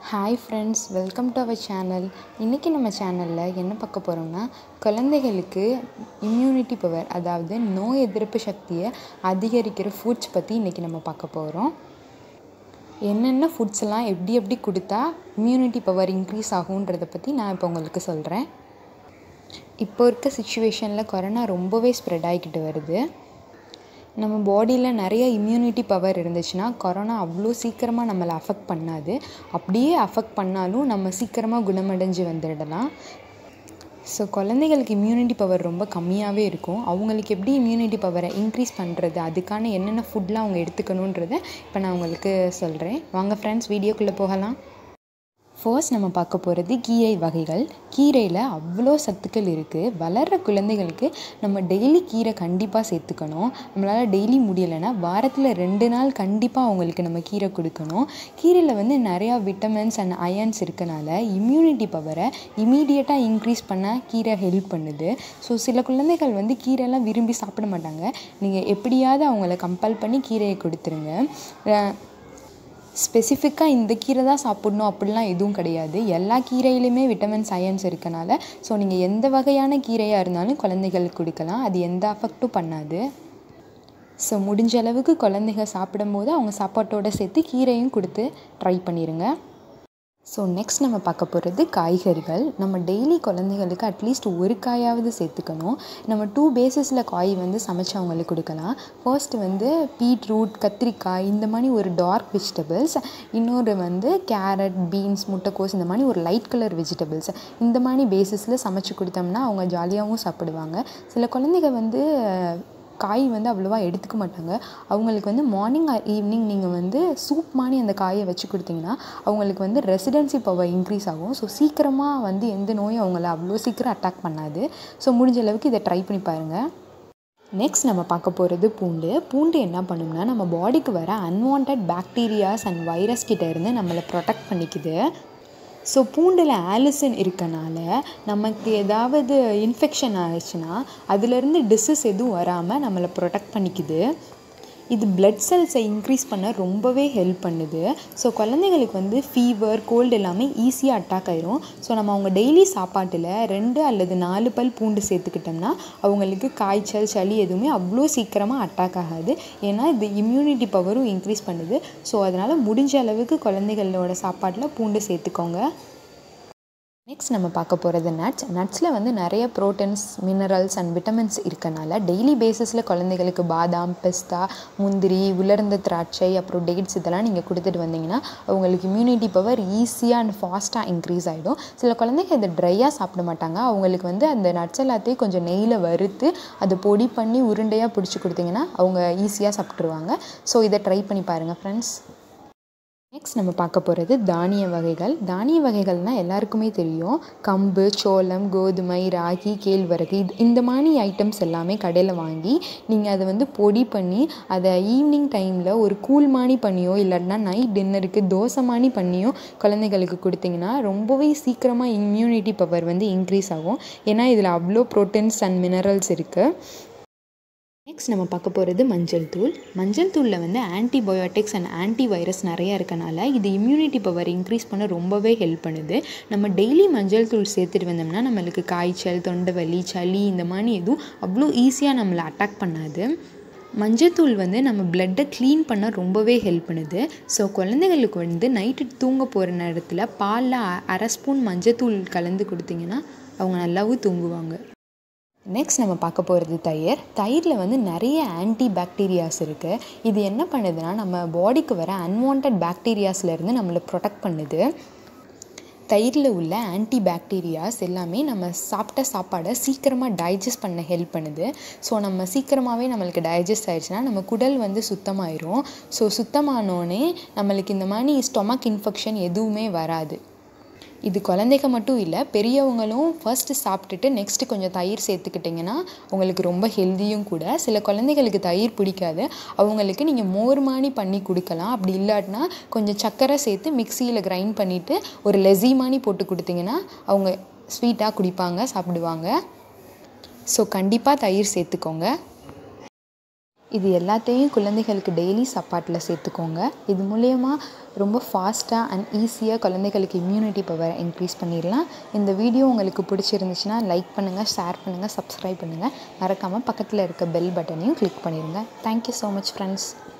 hi friends welcome to our channel இன்றைக்கி நம்ம சேனலில் என்ன பார்க்க போகிறோம்னா குழந்தைகளுக்கு இம்யூனிட்டி பவர் அதாவது நோய் எதிர்ப்பு சக்தியை அதிகரிக்கிற ஃபுட்ஸ் பற்றி இன்றைக்கி நம்ம பார்க்க போகிறோம் என்னென்ன ஃபுட்ஸ்லாம் எப்படி எப்படி கொடுத்தா இம்யூனிட்டி பவர் இன்க்ரீஸ் ஆகுன்றதை பற்றி நான் இப்போ உங்களுக்கு சொல்கிறேன் இப்போ இருக்க சுச்சுவேஷனில் கொரோனா ரொம்பவே ஸ்ப்ரெட் ஆகிக்கிட்டு வருது நம்ம பாடியில் நிறைய இம்யூனிட்டி பவர் இருந்துச்சுன்னா கொரோனா அவ்வளோ சீக்கிரமாக நம்மளை அஃபெக்ட் பண்ணாது அப்படியே அஃபெக்ட் பண்ணாலும் நம்ம சீக்கிரமாக குணமடைஞ்சு வந்துடலாம் ஸோ குழந்தைகளுக்கு இம்யூனிட்டி பவர் ரொம்ப கம்மியாகவே இருக்கும் அவங்களுக்கு எப்படி இம்யூனிட்டி பவரை இன்க்ரீஸ் பண்ணுறது அதுக்கான என்னென்ன ஃபுட்லாம் அவங்க எடுத்துக்கணுன்றதை இப்போ நான் உங்களுக்கு சொல்கிறேன் வாங்க ஃப்ரெண்ட்ஸ் வீடியோக்குள்ளே போகலாம் ஃபர்ஸ்ட் நம்ம பார்க்க போகிறது கீரை வகைகள் கீரையில் அவ்வளோ சத்துக்கள் இருக்குது வளர்கிற குழந்தைகளுக்கு நம்ம டெய்லி கீரை கண்டிப்பாக சேர்த்துக்கணும் நம்மளால் டெய்லி முடியலைன்னா வாரத்தில் ரெண்டு நாள் கண்டிப்பாக அவங்களுக்கு நம்ம கீரை கொடுக்கணும் கீரையில் வந்து நிறையா விட்டமின்ஸ் அண்ட் அயன்ஸ் இருக்கனால இம்யூனிட்டி பவரை இமீடியட்டாக இன்க்ரீஸ் பண்ண கீரை ஹெல்ப் பண்ணுது ஸோ சில குழந்தைகள் வந்து கீரைலாம் விரும்பி சாப்பிட மாட்டாங்க நீங்கள் எப்படியாவது அவங்கள கம்பல் பண்ணி கீரையை கொடுத்துருங்க ஸ்பெசிஃபிக்காக இந்த கீரை தான் சாப்பிட்ணும் அப்படிலாம் எதுவும் கிடையாது எல்லா கீரையிலையுமே விட்டமின் சயன்ஸ் இருக்கனால ஸோ நீங்கள் எந்த வகையான கீரையாக இருந்தாலும் குழந்தைகளுக்கு கொடுக்கலாம் அது எந்த அஃபெக்ட்டும் பண்ணாது ஸோ முடிஞ்ச அளவுக்கு குழந்தைங்க சாப்பிடும்போது அவங்க சாப்பாட்டோடு சேர்த்து கீரையும் கொடுத்து ட்ரை பண்ணிடுங்க ஸோ நெக்ஸ்ட் நம்ம பார்க்க போகிறது காய்கறிகள் நம்ம டெய்லி குழந்தைகளுக்கு அட்லீஸ்ட் ஒரு காயாவது சேர்த்துக்கணும் நம்ம டூ பேஸஸில் காய் வந்து சமைச்சு அவங்களுக்கு கொடுக்கலாம் ஃபர்ஸ்ட் வந்து பீட்ரூட் கத்திரிக்காய் இந்த மாதிரி ஒரு டார்க் வெஜிடபிள்ஸ் இன்னொரு வந்து கேரட் பீன்ஸ் முட்டைக்கோஸ் இந்த மாதிரி ஒரு லைட் கலர் வெஜிடபிள்ஸ் இந்த மாதிரி பேஸஸில் சமைச்சு கொடுத்தோம்னா அவங்க ஜாலியாகவும் சாப்பிடுவாங்க சில குழந்தைங்க வந்து காய் வந்து அவ்வளோவா எடுத்துக்க மாட்டாங்க அவங்களுக்கு வந்து மார்னிங் ஆர் ஈவினிங் நீங்கள் வந்து சூப் மாதிரி அந்த காயை வச்சு கொடுத்தீங்கன்னா அவங்களுக்கு வந்து ரெசிடென்சி பவர் இன்க்ரீஸ் ஆகும் ஸோ சீக்கிரமாக வந்து எந்த நோயும் அவங்கள அவ்வளோ சீக்கிரம் அட்டாக் பண்ணாது ஸோ முடிஞ்ச அளவுக்கு இதை ட்ரை பண்ணி பாருங்கள் நெக்ஸ்ட் நம்ம பார்க்க போகிறது பூண்டு பூண்டு என்ன பண்ணும்னா நம்ம பாடிக்கு வர அன்வான்ட் பாக்டீரியாஸ் அண்ட் வைரஸ் கிட்ட இருந்து நம்மளை ப்ரொடெக்ட் பண்ணிக்குது ஸோ பூண்டில் ஆலிசன் இருக்கனால நமக்கு ஏதாவது இன்ஃபெக்ஷன் ஆயிடுச்சுன்னா அதுலேருந்து டிசீஸ் எதுவும் வராமல் நம்மளை ப்ரொடெக்ட் பண்ணிக்குது இது பிளட் செல்ஸை இன்க்ரீஸ் பண்ண ரொம்பவே ஹெல்ப் பண்ணுது ஸோ குழந்தைங்களுக்கு வந்து ஃபீவர் கோல்டு எல்லாமே ஈஸியாக அட்டாக் ஆயிரும் ஸோ நம்ம அவங்க டெய்லி சாப்பாட்டில் ரெண்டு அல்லது நாலு பல் பூண்டு சேர்த்துக்கிட்டோம்னா அவங்களுக்கு காய்ச்சல் சளி எதுவுமே அவ்வளோ சீக்கிரமாக அட்டாக் ஆகாது ஏன்னா இது இம்யூனிட்டி பவரும் இன்க்ரீஸ் பண்ணுது ஸோ அதனால் முடிஞ்ச அளவுக்கு குழந்தைகளோட சாப்பாட்டில் பூண்டு சேர்த்துக்கோங்க நெக்ஸ்ட் நம்ம பார்க்க போகிறது நட்ஸ் நட்ஸில் வந்து நிறைய ப்ரோட்டீன்ஸ் மினரல்ஸ் அண்ட் விட்டமின்ஸ் இருக்கனால டெய்லி பேஸிஸில் குழந்தைகளுக்கு பாதாம் பிஸ்தா முந்திரி உலர்ந்த திராட்சை அப்புறம் டேட்ஸ் இதெல்லாம் நீங்கள் கொடுத்துட்டு வந்தீங்கன்னா அவங்களுக்கு இம்யூனிட்டி பவர் ஈஸியாக அண்ட் ஃபாஸ்ட்டாக இன்க்ரீஸ் ஆகிடும் சில குழந்தைங்க இதை ட்ரையாக சாப்பிட மாட்டாங்க அவங்களுக்கு வந்து அந்த நட்ஸ் எல்லாத்தையும் கொஞ்சம் நெய்யில் வறுத்து அதை பொடி பண்ணி உருண்டையாக பிடிச்சி கொடுத்தீங்கன்னா அவங்க ஈஸியாக சாப்பிட்ருவாங்க ஸோ இதை ட்ரை பண்ணி பாருங்கள் ஃப்ரெண்ட்ஸ் நெக்ஸ்ட் நம்ம பார்க்க போகிறது தானிய வகைகள் தானிய வகைகள்னால் எல்லாருக்குமே தெரியும் கம்பு சோளம் கோதுமை ராகி கேழ்வரகு இது இந்த மாதிரி ஐட்டம்ஸ் எல்லாமே கடையில் வாங்கி நீங்கள் அதை வந்து பொடி பண்ணி அதை ஈவினிங் டைமில் ஒரு கூழ் மானி பண்ணியோ இல்லாட்டினா நைட் டின்னருக்கு தோசை மானி பண்ணியோ குழந்தைகளுக்கு கொடுத்தீங்கன்னா ரொம்பவே சீக்கிரமாக இம்யூனிட்டி பவர் வந்து இன்க்ரீஸ் ஆகும் ஏன்னா இதில் அவ்வளோ ப்ரோட்டீன்ஸ் அண்ட் மினரல்ஸ் இருக்குது நெக்ஸ்ட் நம்ம பார்க்க போகிறது மஞ்சள் தூள் மஞ்சள் தூளில் வந்து ஆன்டிபயோட்டிக்ஸ் அண்ட் ஆன்டி வைரஸ் நிறையா இருக்கனால இது இம்யூனிட்டி பவர் இன்க்ரீஸ் பண்ண ரொம்பவே ஹெல்ப் பண்ணுது நம்ம டெய்லி மஞ்சள் தூள் சேர்த்துட்டு வந்தோம்னா நம்மளுக்கு காய்ச்சல் தொண்டை வலி சளி இந்த மாதிரி எதுவும் அவ்வளோ ஈஸியாக நம்மளை அட்டாக் பண்ணாது மஞ்சத்தூள் வந்து நம்ம பிளட்டை க்ளீன் பண்ண ரொம்பவே ஹெல்ப் பண்ணுது ஸோ குழந்தைகளுக்கு வந்து நைட்டு தூங்க போகிற நேரத்தில் பாலில் அரை ஸ்பூன் மஞ்சத்தூள் கலந்து கொடுத்தீங்கன்னா அவங்க நல்லாவும் தூங்குவாங்க நெக்ஸ்ட் நம்ம பார்க்க போகிறது தயிர் தயிரில் வந்து நிறைய ஆன்டி பாக்டீரியாஸ் இருக்குது இது என்ன பண்ணுதுன்னா நம்ம பாடிக்கு வர அன்வான்ட் பாக்டீரியாஸ்லேருந்து நம்மளை ப்ரொடெக்ட் பண்ணுது தயிரில் உள்ள ஆன்டி பாக்டீரியாஸ் எல்லாமே நம்ம சாப்பிட்ட சாப்பாடை சீக்கிரமாக டைஜஸ்ட் பண்ண ஹெல்ப் பண்ணுது ஸோ நம்ம சீக்கிரமாகவே நம்மளுக்கு டைஜஸ்ட் ஆயிடுச்சுன்னா நம்ம குடல் வந்து சுத்தமாயிரும் ஸோ சுத்தமானோடனே நம்மளுக்கு இந்த மாதிரி ஸ்டொமக் இன்ஃபெக்ஷன் எதுவுமே வராது இது குழந்தைங்க மட்டும் இல்லை பெரியவங்களும் ஃபர்ஸ்ட்டு சாப்பிட்டுட்டு நெக்ஸ்ட்டு கொஞ்சம் தயிர் சேர்த்துக்கிட்டிங்கன்னா உங்களுக்கு ரொம்ப ஹெல்த்தியும் கூட சில குழந்தைகளுக்கு தயிர் பிடிக்காது அவங்களுக்கு நீங்கள் மோர் மானி பண்ணி கொடுக்கலாம் அப்படி இல்லாட்டினா கொஞ்சம் சர்க்கரை சேர்த்து மிக்சியில் கிரைண்ட் பண்ணிவிட்டு ஒரு லெசி மானி போட்டு கொடுத்தீங்கன்னா அவங்க ஸ்வீட்டாக குடிப்பாங்க சாப்பிடுவாங்க ஸோ கண்டிப்பாக தயிர் சேர்த்துக்கோங்க இது எல்லாத்தையும் குழந்தைகளுக்கு டெய்லி சாப்பாட்டில் சேர்த்துக்கோங்க இது மூலயமா ரொம்ப ஃபாஸ்ட்டாக அண்ட் ஈஸியாக குழந்தைகளுக்கு இம்யூனிட்டி பவர் இன்க்ரீஸ் பண்ணிடலாம் இந்த வீடியோ உங்களுக்கு பிடிச்சிருந்துச்சுன்னா லைக் பண்ணுங்கள் ஷேர் பண்ணுங்கள் சப்ஸ்கிரைப் பண்ணுங்கள் மறக்காமல் பக்கத்தில் இருக்க பெல் பட்டனையும் கிளிக் பண்ணிடுங்க தேங்க்யூ ஸோ மச் ஃப்ரெண்ட்ஸ்